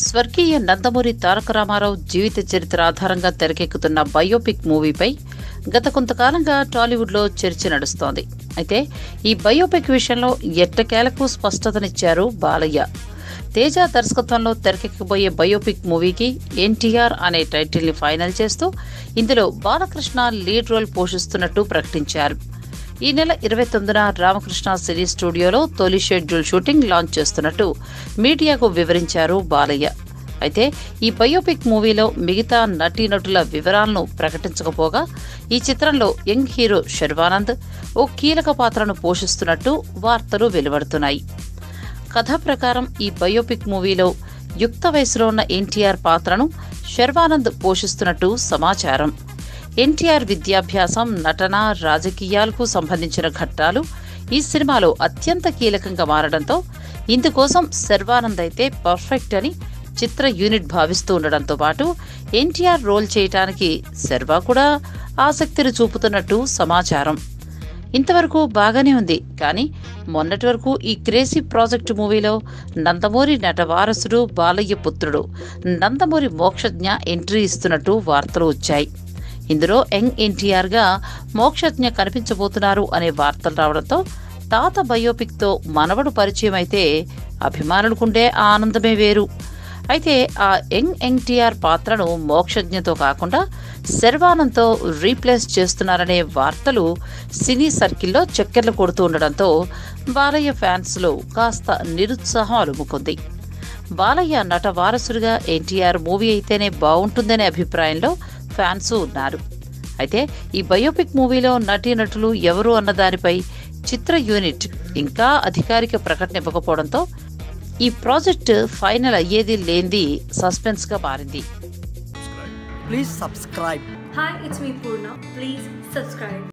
స్వర్గీయ నందమూరి తారక రామారావు జీవిత చరిత్ర ఆధారంగా తెరకెక్కుతున్న బయోపిక్ మూవీపై గత కొంతకాలంగా టాలీవుడ్లో చర్చ నడుస్తోంది అయితే ఈ బయోపిక్ విషయంలో ఎట్టకేలకు స్పష్టతనిచ్చారు బాలయ్య తేజ దర్శకత్వంలో తెరకెక్కబోయే బయోపిక్ మూవీకి ఎన్టీఆర్ అనే టైటిల్ని ఫైనల్ చేస్తూ ఇందులో బాలకృష్ణ లీడ్ రోల్ పోషిస్తున్నట్టు ప్రకటించారు ఈ నెల ఇరవై తొమ్మిదిన రామకృష్ణ సినీ స్టూడియోలో తొలి షెడ్యూల్ షూటింగ్ లాంచ్ చేస్తున్నట్టు మీడియాకు వివరించారు బాలయ్య అయితే ఈ బయోపిక్ మూవీలో మిగతా నటీనటుల వివరాలను ప్రకటించకపోగా ఈ చిత్రంలో యంగ్ హీరో శర్వానంద్ ఓ కీలక పాత్రను పోషిస్తున్నట్టు వార్తలు వెలువడుతున్నాయి కథ ప్రకారం ఈ బయోపిక్ మూవీలో యుక్త వయసులో ఉన్న ఎన్టీఆర్ పాత్రను శర్వానంద్ పోషిస్తున్నట్టు సమాచారం ఎన్టీఆర్ విద్యాభ్యాసం నటన రాజకీయాలకు సంబంధించిన ఘట్టాలు ఈ సినిమాలో అత్యంత కీలకంగా మారడంతో ఇందుకోసం శర్వానంద్ అయితే పర్ఫెక్ట్ అని చిత్ర యూనిట్ భావిస్తూ ఉండడంతో పాటు ఎన్టీఆర్ రోల్ చేయటానికి శర్వా కూడా ఆసక్తిని చూపుతున్నట్టు సమాచారం ఇంతవరకు బాగానే ఉంది కానీ మొన్నటి వరకు ఈ క్రేజీ ప్రాజెక్టు మూవీలో నందమూరి నట వారసుడు బాలయ్య పుత్రుడు నందమూరి మోక్షజ్ఞ ఎంట్రీ ఇస్తున్నట్టు వార్తలు వచ్చాయి ఇందులో యంగ్ ఎన్టీఆర్గా మోక్షజ్ఞ కనిపించబోతున్నారు అనే వార్తలు రావడంతో తాత బయోపిక్తో మనవడు పరిచయం అయితే అభిమానులకుండే ఆ ఆనందమే వేరు అయితే ఆ యంగ్ ఎన్టీఆర్ పాత్రను మోక్షజ్ఞతో కాకుండా శర్వానంద్తో రీప్లేస్ చేస్తున్నారనే వార్తలు సినీ సర్కిల్లో చక్కెర్లు కొడుతూ ఉండడంతో బాలయ్య ఫ్యాన్స్లో కాస్త నిరుత్సాహం అలుముకుంది బాలయ్య నట వారసుడిగా ఎన్టీఆర్ మూవీ అయితేనే బాగుంటుందనే అభిప్రాయంలో ఫ్యాన్స్ ఉన్నారు అయితే ఈ బయోపిక్ మూవీలో నటీనటులు ఎవరు అన్న దానిపై చిత్ర యూనిట్ ఇంకా అధికారిక ప్రకటన ఇవ్వకపోవడంతో ఈ ప్రాజెక్ట్ ఫైనల్ అయ్యేది లేనిది సస్పెన్స్గా మారింది Please subscribe. Hi, it's me Purna. Please subscribe.